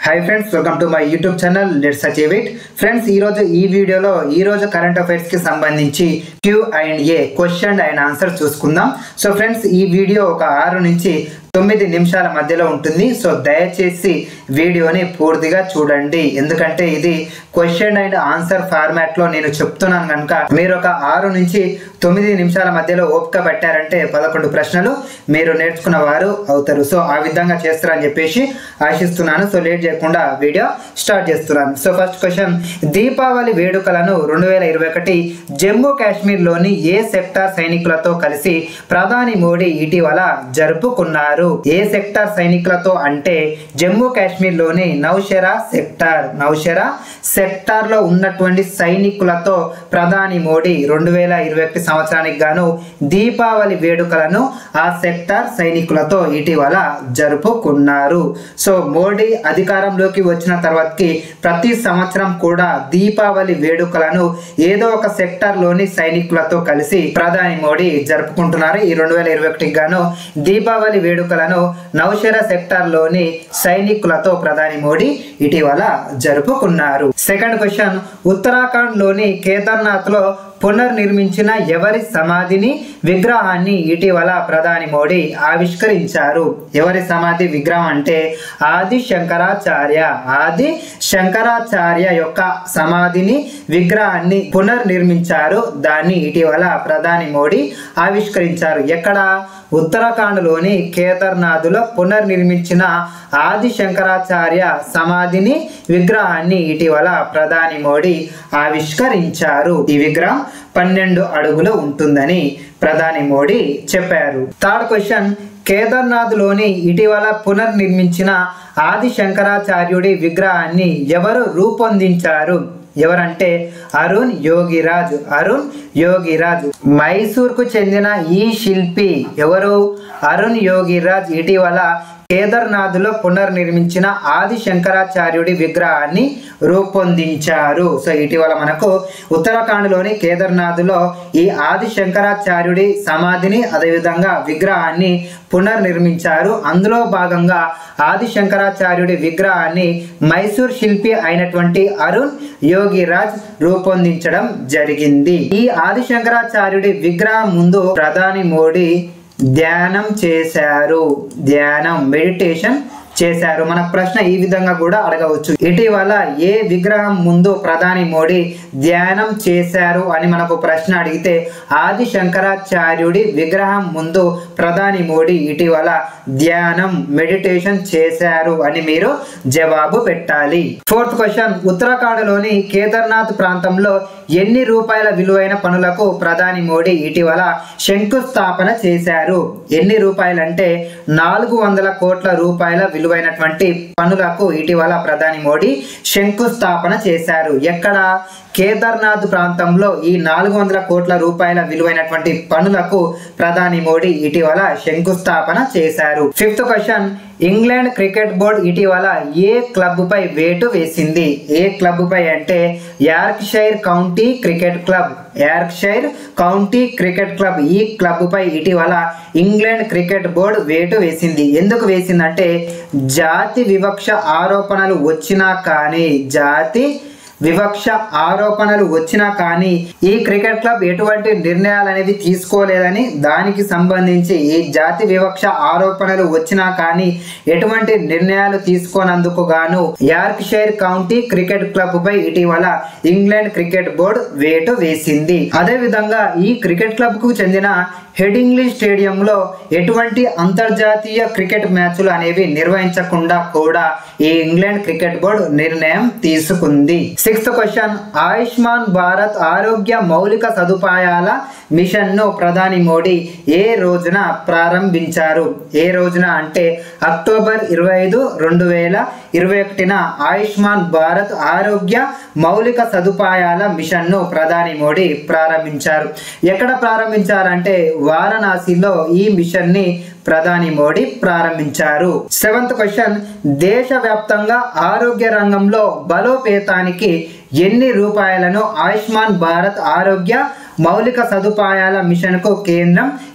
hi friends welcome to my YouTube channel let's achieve it friends ఈ రోజు ఈ వీడియోలో ఈ రోజు కరెంట్ అఫైర్స్ కి సంబంధించి Q and A question and answer చూసుకుందాం సో ఫ్రెండ్స్ ఈ వీడియో ఒక ఆరు నుంచి తొమ్మిది నిమిషాల మధ్యలో ఉంటుంది సో దయచేసి వీడియోని పూర్తిగా చూడండి ఎందుకంటే ఇది క్వశ్చన్ అండ్ ఆన్సర్ ఫార్మాట్ లో నేను చెప్తున్నాను కనుక మీరు ఒక ఆరు నుంచి తొమ్మిది నిమిషాల మధ్యలో ఓపిక పెట్టారంటే పదకొండు ప్రశ్నలు మీరు నేర్చుకున్న వారు అవుతారు సో ఆ విధంగా చేస్తారని చెప్పేసి ఆశిస్తున్నాను సో లేట్ చేయకుండా వీడియో స్టార్ట్ చేస్తున్నాను సో ఫస్ట్ క్వశ్చన్ దీపావళి వేడుకలను రెండు వేల ఇరవై ఒకటి జమ్మూ కాశ్మీర్లోని ఏ సెక్టార్ సైనికులతో కలిసి ప్రధాని మోడీ ఇటీవల జరుపుకున్నారు ఏ సెక్టార్ సైనికులతో అంటే జమ్మూ కాశ్మీర్లోని నౌషెరా సెక్టార్ నౌషెరా సెక్టార్లో ఉన్నటువంటి సైనికులతో ప్రధాని మోడీ రెండు వేల ఇరవై ఒకటి సంవత్సరానికి గాను దీపావళి వేడుకలను ఆ సెక్టార్ సైనికులతో ఇటీవల జరుపుకున్నారు సో మోడీ అధికారంలోకి వచ్చిన తర్వాతకి ప్రతి సంవత్సరం కూడా దీపావళి వేడుకలను ఏదో ఒక సెక్టార్లోని సైనికులతో కలిసి ప్రధాని మోడీ జరుపుకుంటున్నారు ఈ రెండు వేల ఇరవై ఒకటికి గాను దీపావళి వేడుకలను నౌషెరా సెక్టార్లోని సైనికులతో ప్రధాని మోడీ ఇటీవల జరుపుకున్నారు సెకండ్ క్వశ్చన్ ఉత్తరాఖండ్లోని కేదార్నాథ్లో పునర్నిర్మించిన ఎవరి సమాధిని విగ్రహాన్ని ఇటీవల ప్రధాని మోడీ ఆవిష్కరించారు ఎవరి సమాధి విగ్రహం అంటే ఆది శంకరాచార్య ఆది శంకరాచార్య యొక్క సమాధిని విగ్రహాన్ని పునర్నిర్మించారు దాన్ని ఇటీవల ప్రధాని మోడీ ఆవిష్కరించారు ఎక్కడ ఉత్తరాఖండ్లోని కేదార్నాథ్లో పునర్నిర్మించిన ఆది శంకరాచార్య సమాధిని విగ్రహాన్ని ఇటీవల ప్రధాని మోడీ ఆవిష్కరించారు ఈ విగ్రహం పన్నెండు అడుగులు ఉంటుందని ప్రధాని మోడీ చెప్పారు థర్డ్ క్వశ్చన్ కేదార్నాథ్లోని ఇటీవల పునర్నిర్మించిన ఆది శంకరాచార్యుడి విగ్రహాన్ని ఎవరు రూపొందించారు ఎవరంటే అరుణ్ యోగిరాజ్ అరుణ్ యోగిరాజ్ మైసూర్కు చెందిన ఈ శిల్పి ఎవరు అరుణ్ యోగిరాజ్ ఇటీవల కేదార్నాథ్లో పునర్నిర్మించిన ఆది శంకరాచార్యుడి విగ్రహాన్ని రూపొందించారు సో ఇటీవల మనకు ఉత్తరాఖండ్లోని కేదార్నాథ్లో ఈ ఆది శంకరాచార్యుడి సమాధిని అదేవిధంగా విగ్రహాన్ని పునర్నిర్మించారు అందులో భాగంగా ఆది శంకరాచార్యుడి విగ్రహాన్ని మైసూర్ శిల్పి అయినటువంటి అరుణ్ యోగిరాజ్ రూపొందించడం జరిగింది ఈ ఆది శంకరాచార్యుడి విగ్రహం ముందు ప్రధాని మోడీ ధ్యానం చేశారు ధ్యానం మెడిటేషన్ చేశారు మన ప్రశ్న ఈ విధంగా కూడా అడగవచ్చు ఇటీవల ఏ విగ్రహం ముందు ప్రధాని మోడీ ధ్యానం చేశారు అని మనకు ప్రశ్న అడిగితే ఆది శంకరాచార్యుడి విగ్రహం ముందు ప్రధాని మోడీ ఇటీవల ధ్యానం మెడిటేషన్ చేశారు అని మీరు జవాబు పెట్టాలి ఫోర్త్ క్వశ్చన్ ఉత్తరాఖండ్లోని కేదార్నాథ్ ప్రాంతంలో ఎన్ని రూపాయల విలువైన పనులకు ప్రధాని మోడీ ఇటీవల శంకుస్థాపన చేశారు ఎన్ని రూపాయలు అంటే నాలుగు వందల కోట్ల రూపాయల విలువైనటువంటి పనులకు ఇటీవల ప్రధాని మోడీ శంకుస్థాపన చేశారు ఎక్కడ కేదార్నాథ్ ప్రాంతంలో ఈ నాలుగు వందల కోట్ల రూపాయల విలువైనటువంటి పనులకు ప్రధాని మోడీ ఇటీవల శంకుస్థాపన చేశారు fifth question England cricket board ఇటీవల ఏ క్లబ్ పై వేటు వేసింది ఏ క్లబ్ పై అంటే Yorkshire county cricket club Yorkshire county cricket club ఈ క్లబ్ పై ఇటీవల ఇంగ్లాండ్ క్రికెట్ బోర్డు వేటు వేసింది ఎందుకు వేసిందంటే జాతి వివక్ష ఆరోపణలు వచ్చినా కానీ జాతి వివక్ష ఆరోపణలు వచ్చినా కానీ ఈ క్రికెట్ క్లబ్ ఎటువంటి నిర్ణయాలు అనేవి తీసుకోలేదని దానికి సంబంధించి ఈ జాతి వివక్ష ఆరోపణలు వచ్చినా కానీ ఎటువంటి నిర్ణయాలు తీసుకోనందుకు గాను యార్క్షైర్ కౌంటీ క్రికెట్ క్లబ్ పై ఇటీవల ఇంగ్లాండ్ క్రికెట్ బోర్డు వేటు వేసింది అదేవిధంగా ఈ క్రికెట్ క్లబ్ కు చెందిన హెడింగ్లీ స్టేడియంలో ఎటువంటి అంతర్జాతీయ క్రికెట్ మ్యాచ్లు అనేవి నిర్వహించకుండా కూడా ఈ ఇంగ్లాండ్ క్రికెట్ బోర్డు నిర్ణయం తీసుకుంది సిక్స్త్ క్వశ్చన్ ఆయుష్మాన్ భారత్ ఆరోగ్య మౌలిక సదుపాయాల మిషన్ను ప్రధాని మోడీ ఏ రోజున ప్రారంభించారు ఏ రోజున అంటే అక్టోబర్ ఇరవై ఐదు రెండు వేల ఇరవై ఒకటిన ఆయుష్మాన్ భారత్ ఆరోగ్య మౌలిక సదుపాయాల మిషన్ను ప్రధాని మోడీ ప్రారంభించారు ఎక్కడ ప్రారంభించారంటే వారణాసిలో ఈ మిషన్ని ప్రధాని మోడీ ప్రారంభించారు సెవెంత్ క్వశ్చన్ దేశవ్యాప్తంగా ఆరోగ్య రంగంలో బలోపేతానికి ఎన్ని రూపాయలను ఆయుష్మాన్ భారత్ ఆరోగ్య మౌలిక సదుపాయాల మిషన్కు కేంద్రం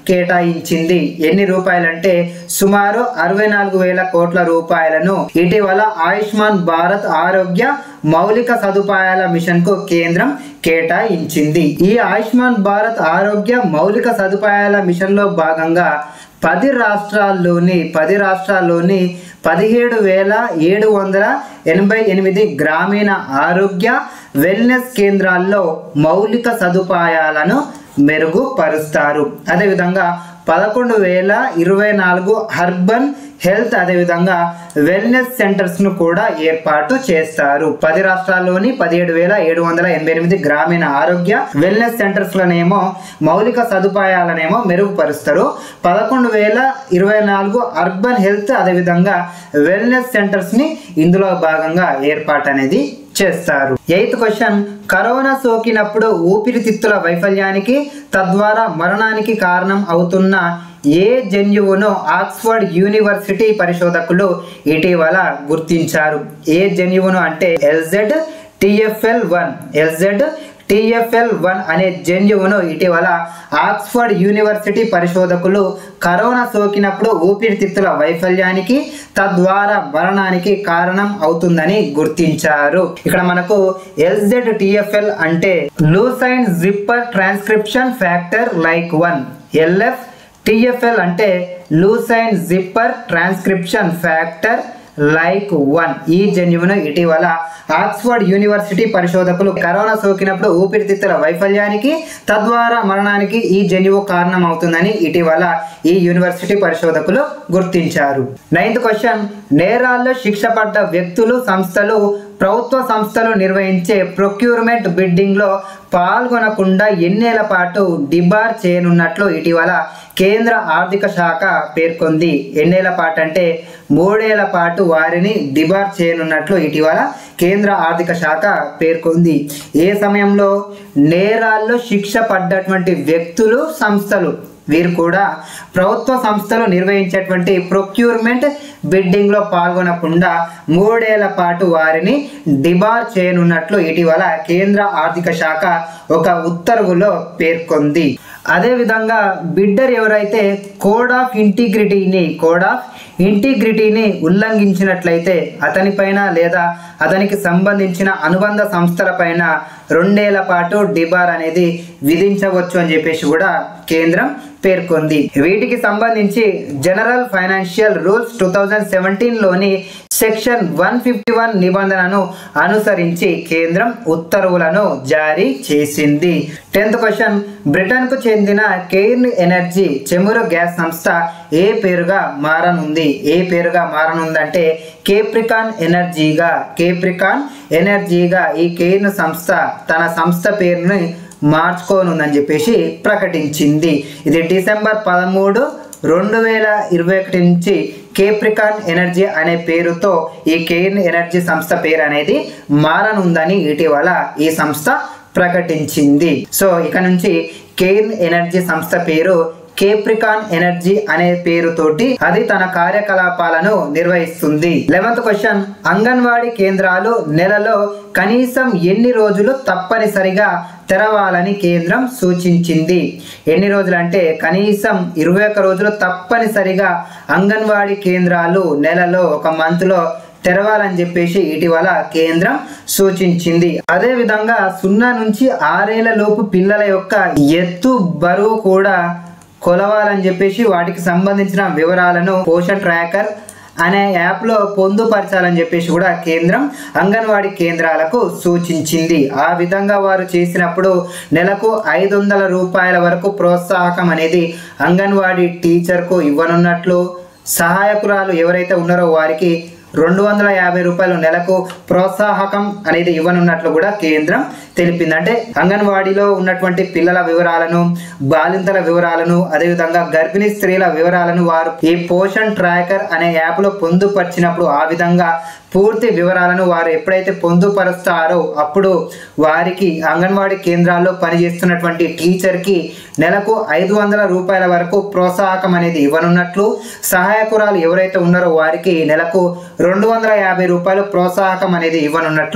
కేటాయించింది ఎన్ని రూపాయలంటే సుమారు అరవై నాలుగు వేల కోట్ల రూపాయలను ఇటీవల ఆయుష్మాన్ భారత్ ఆరోగ్య మౌలిక సదుపాయాల మిషన్ కు కేంద్రం కేటాయించింది ఈ ఆయుష్మాన్ భారత్ ఆరోగ్య మౌలిక సదుపాయాల మిషన్ లో భాగంగా పది రాష్ట్రాల్లోని పది రాష్ట్రాల్లోని పదిహేడు వేల ఏడు వందల ఎనభై ఎనిమిది గ్రామీణ ఆరోగ్య వెల్నెస్ కేంద్రాల్లో మౌలిక సదుపాయాలను మెరుగుపరుస్తారు అదేవిధంగా పదకొండు వేల ఇరవై నాలుగు అర్బన్ హెల్త్ అదేవిధంగా వెల్నెస్ సెంటర్స్ను కూడా ఏర్పాటు చేస్తారు పది రాష్ట్రాల్లోని పదిహేడు వేల ఏడు వందల ఎనభై ఎనిమిది గ్రామీణ ఆరోగ్య వెల్నెస్ సెంటర్స్లనేమో మౌలిక సదుపాయాలనేమో మెరుగుపరుస్తారు పదకొండు వేల ఇరవై నాలుగు అర్బన్ హెల్త్ అదేవిధంగా వెల్నెస్ సెంటర్స్ని ఇందులో భాగంగా ఏర్పాటు అనేది చేస్తారు ఎయిత్ క్వశ్చన్ కరోనా సోకినప్పుడు ఊపిరితిత్తుల వైఫల్యానికి తద్వారా మరణానికి కారణం అవుతున్న ఏ జన్యువును ఆక్స్ఫర్డ్ యూనివర్సిటీ పరిశోధకులు ఇటీవల గుర్తించారు ఏ జన్యువును అంటే LZ TFL one LZ TFL one అనే జన్యువును ఇటీవల ఆక్స్ఫర్డ్ యూనివర్సిటీ పరిశోధకులు కరోనా సోకినప్పుడు ఊపిరితిత్తుల వైఫల్యానికి తద్వారా మరణానికి కారణం అవుతుందని గుర్తించారు ఇక్కడ మనకు ఎల్జెడ్ టిఎఫ్ఎల్ అంటే leucine zipper transcription factor like one LF TFL అంటే leucine zipper transcription factor like one ఈ జన్యువును ఇటీవల ఆక్స్ఫర్డ్ యూనివర్సిటీ పరిశోధకులు కరోనా సోకినప్పుడు ఊపిరితిత్తుల వైఫల్యానికి తద్వారా మరణానికి ఈ జన్యువు కారణం అవుతుందని ఇటీవల ఈ యూనివర్సిటీ పరిశోధకులు గుర్తించారు నైన్త్ క్వశ్చన్ నేరాల్లో శిక్ష పడ్డ వ్యక్తులు సంస్థలు ప్రభుత్వ సంస్థలు నిర్వహించే ప్రొక్యూర్మెంట్ బిడ్డింగ్లో పాల్గొనకుండా ఎన్నేళ్ల పాటు డిబార్ చేయనున్నట్లు ఇటీవల కేంద్ర ఆర్థిక శాఖ పేర్కొంది ఎన్నేళ్ల పాటు అంటే మూడేళ్ల పాటు వారిని డిబార్ చేయనున్నట్లు ఇటీవల కేంద్ర ఆర్థిక శాఖ పేర్కొంది ఏ సమయంలో నేరాల్లో శిక్ష పడ్డటువంటి వ్యక్తులు సంస్థలు వీరు కూడా ప్రభుత్వ సంస్థలు నిర్వహించేటువంటి ప్రొక్యూర్మెంట్ బిడ్డింగ్లో పాల్గొనకుండా మూడేళ్ల పాటు వారిని డిబార్ చేయనున్నట్లు ఇటీవల కేంద్ర ఆర్థిక శాఖ ఒక ఉత్తర్వులో పేర్కొంది అదేవిధంగా బిడ్డర్ ఎవరైతే కోడ్ ఆఫ్ ఇంటిగ్రిటీని కోడ్ ఆఫ్ ఇంటిగ్రిటీని ఉల్లంఘించినట్లయితే అతనిపైన లేదా అతనికి సంబంధించిన అనుబంధ సంస్థలపైన రెండేళ్ల పాటు డిబార్ అనేది విధించవచ్చు అని చెప్పేసి కూడా కేంద్రం పేర్కొంది వీటికి సంబంధించి general financial rules two thousand సెవెంటీన్లోని సెక్షన్ వన్ ఫిఫ్టీ వన్ నిబంధనను అనుసరించి కేంద్రం ఉత్తర్వులను జారీ చేసింది టెన్త్ క్వశ్చన్ బ్రిటన్కు చెందిన కెయిర్న్ ఎనర్జీ చెమురు గ్యాస్ సంస్థ ఏ పేరుగా మారనుంది ఏ పేరుగా మారనుందంటే కేప్రికాన్ ఎనర్జీగా కేప్రికాన్ ఎనర్జీగా ఈ కెయిర్న్ సంస్థ తన సంస్థ పేరుని మార్చుకోనుందని చెప్పేసి ప్రకటించింది ఇది డిసెంబర్ పదమూడు రెండు వేల ఇరవై ఒకటి నుంచి కేప్రికాన్ ఎనర్జీ అనే పేరుతో ఈ కేర్న్ ఎనర్జీ సంస్థ పేరు అనేది మారనుందని ఇటీవల ఈ సంస్థ ప్రకటించింది సో ఇక నుంచి కేర్న్ ఎనర్జీ సంస్థ పేరు కేప్రికాన్ ఎనర్జీ అనే పేరుతోటి అది తన కార్యకలాపాలను నిర్వహిస్తుంది లెవెంత్ క్వశ్చన్ అంగన్వాడీ కేంద్రాలు నెలలో కనీసం ఎన్ని రోజులు తప్పనిసరిగా తెరవాలని కేంద్రం సూచించింది ఎన్ని రోజులు అంటే కనీసం ఇరవై ఒక్క రోజులు తప్పనిసరిగా అంగన్వాడీ కేంద్రాలు నెలలో ఒక మంత్లో తెరవాలని చెప్పేసి ఇటీవల కేంద్రం సూచించింది అదే విధంగా సున్నా నుంచి ఆరేళ్ల లోపు పిల్లల యొక్క ఎత్తు బరువు కూడా కొలవాలని చెప్పేసి వాటికి సంబంధించిన వివరాలను పోషన్ ట్రాకర్ అనే యాప్లో పొందుపరచాలని చెప్పేసి కూడా కేంద్రం అంగన్వాడీ కేంద్రాలకు సూచించింది ఆ విధంగా వారు చేసినప్పుడు నెలకు ఐదు వందల రూపాయల వరకు ప్రోత్సాహకం అనేది అంగన్వాడీ టీచర్కు ఇవ్వనున్నట్లు సహాయకురాలు ఎవరైతే ఉన్నారో వారికి రెండు వందల యాభై రూపాయలు నెలకు ప్రోత్సాహకం అనేది ఇవ్వనున్నట్లు కూడా కేంద్రం తెలిపింది అంటే అంగన్వాడీలో ఉన్నటువంటి పిల్లల వివరాలను బాలింతల వివరాలను అదేవిధంగా గర్భిణీ స్త్రీల వివరాలను వారు ఈ పోషన్ ట్రాకర్ అనే యాప్లో పొందుపరిచినప్పుడు ఆ విధంగా పూర్తి వివరాలను వారు ఎప్పుడైతే పొందుపరుస్తారో అప్పుడు వారికి అంగన్వాడీ కేంద్రాల్లో పనిచేస్తున్నటువంటి టీచర్కి నెలకు ఐదు వందల రూపాయల వరకు ప్రోత్సాహకం అనేది ఇవ్వనున్నట్లు సహాయకురాలు ఎవరైతే ఉన్నారో వారికి నెలకు రెండు వందల యాభై రూపాయలు ప్రోత్సాహకం అనేది ఇవ్వనున్నట్లు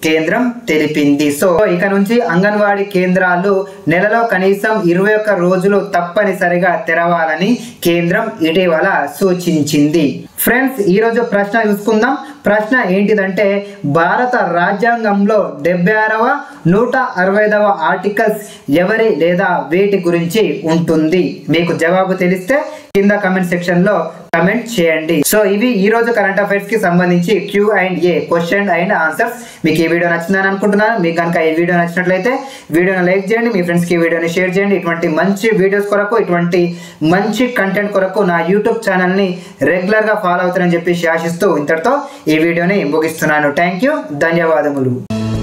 కేంద్రం తెలిపింది సో ఇక నుంచి అంగన్వాడీ కేంద్రాలు నెలలో కనీసం ఇరవై ఒక్క రోజులు తప్పనిసరిగా తెరవాలని కేంద్రం ఇటీవల సూచించింది ఫ్రెండ్స్ ఈరోజు ప్రశ్న చూసుకుందాం ప్రశ్న ఏంటిదంటే భారత రాజ్యాంగంలో డెబ్బై ఆరవ నూట అరవైదవ ఆర్టికల్స్ ఎవరి లేదా వేటి గురించి ఉంటుంది మీకు జవాబు తెలిస్తే కింద కమెంట్ సెక్షన్ లో కమెంట్ చేయండి సో ఇవి ఈ రోజు కరెంట్ అఫైర్స్ కి సంబంధించి Q and A question and answers మీకు ఈ వీడియో నచ్చిందని అనుకుంటున్నాను మీకు కనుక ఈ వీడియో నచ్చినట్లయితే వీడియోని లైక్ చేయండి మీ ఫ్రెండ్స్ కి ఈ వీడియోని షేర్ చేయండి ఇటువంటి మంచి వీడియోస్ కొరకు ఇటువంటి మంచి కంటెంట్ కొరకు నా యూట్యూబ్ ఛానల్ ని రెగ్యులర్ గా ఫాలో అవుతారని చెప్పి ఆశిస్తూ ఇంతటితో ఈ వీడియోని ముగిస్తున్నాను థ్యాంక్ యూ ధన్యవాదములు